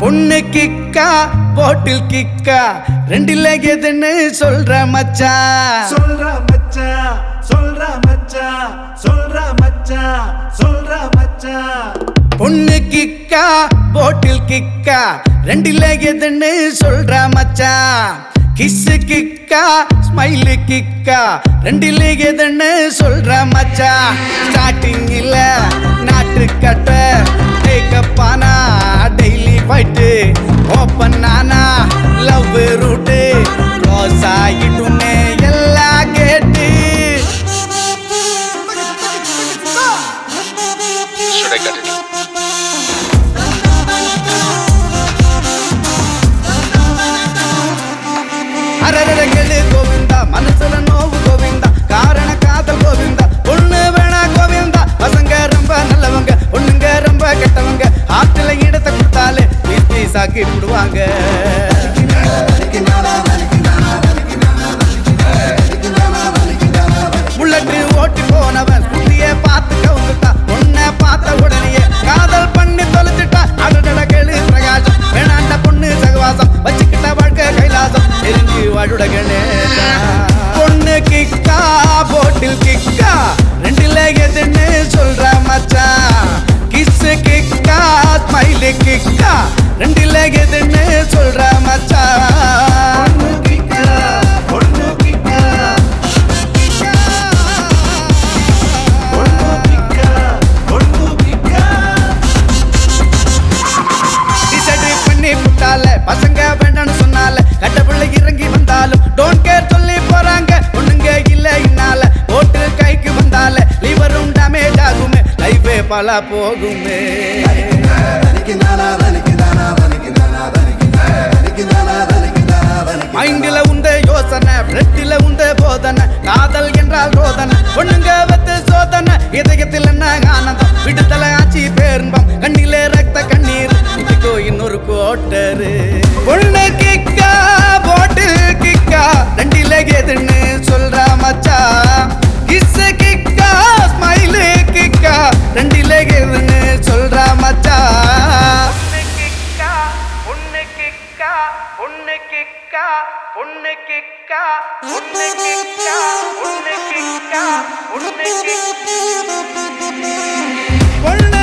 பொண்ணு கிக்கா போட்டில் கிக்கா ரெண்டில் எதுன்னு சொல்ற மச்சான் சொல்ற மச்சான் சொல்ற மச்சான் சொல்ற மச்சான் சொல்ற மச்சான் பொண்ணு கிக்கா போட்டில் கிக்கா ரெண்டில் எதுன்னு சொல்ற மச்சான் கிஸ்ஸு கிக்கா ஸ்மைலு கிக்கா ரெண்டில் எதுன்னு சொல்ற மச்சான் ஸ்டார்டிங் இல்ல நாட்டு கட்ட டேக்கப் ஆனா டெய்லி ஃபைட்டு ஓப்பன் ஆனா லவ் ரூட்டு க்ளோஸ் ஆகிட்டுமே எல்லா கேட்டு Should I cut it? அரரகளு Govinda மனசுல நோவு கோவிந்தா காரண காதல் கோவிந்தா பொண்ணு வேணா கோவிந்தா பசங்க ரொம்ப நல்லவங்க பொண்ணுங்க ரொம்ப கெட்டவங்க ஆத்துல இடத்தை கொடுத்தாலே பீஸ் சாக்கி விடுவாங்க புல்லட்டு ஓட்டி போனவன் ஸ்கூட்டிய பார்த்து கவுந்துட்டா பொண்ணை பார்த்த உடனேயே காதல் பண்ணி தொலைச்சிட்டா அடடட கேளு பிரகாசம் வேணாண்ட பொண்ணு சகவாசம் வச்சுக்கிட்ட வாழ்க்கை கைலாசம் எரிஞ்சு வாழுட கணேசா பொண்ணு கிக்கா போட்டில் கிக்கா ரெண்டுல எதுன்னு சொல்ற மச்சான் கிஸ் கிக்கா ஸ்மைலு கிக்கா ரெண்டுல எதுன்னு சொல்ற மச்சான் கிக்கா பொண்ணு கிக்கா பொண்ணு கிக்கா பொண்ணு கிக்கா டிசைடு பண்ணி விட்டால பசங்க வேண்டாம்னு சொன்னால கட்ட பிள்ளை இறங்கி வந்தாலும் டோன்ட் கேர் சொல்லி போறாங்க ஒண்ணுங்க இல்ல இன்னால ஓட்டு கைக்கு வந்தால லிவரும் டேமேஜ் ஆகுமே லைஃபே பல போகுமே மைண்டில உந்த யோசனை பிரெட்டில உந்த போதனை காதல் என்றால் ரோதனை பொண்ணுங்க வத்து சோதனை இதயத்தில் என்ன ஆனந்தம் விடுதலை ஆட்சி பேரும்பம் கண்ணிலே ரத்த கண்ணீர் இதுக்கோ இன்னொரு கோட்டரு பொண்ணு கிக்கா போட்டில் கிக்கா ரெண்டில எதுன்னு சொல்றா மச்சா கிஸ் கிக்கா ஸ்மைலு கிக்கா ரெண்டில எதுன்னு சொல்றா மச்சா பொண்ணு கிக்கா பொண்ணு கிக்கா பொண்ணு கிக்கா பொண்ணு கிக்கா பொண்ணு கிக்கா பொண்ணு கிக்கா பொண்ணு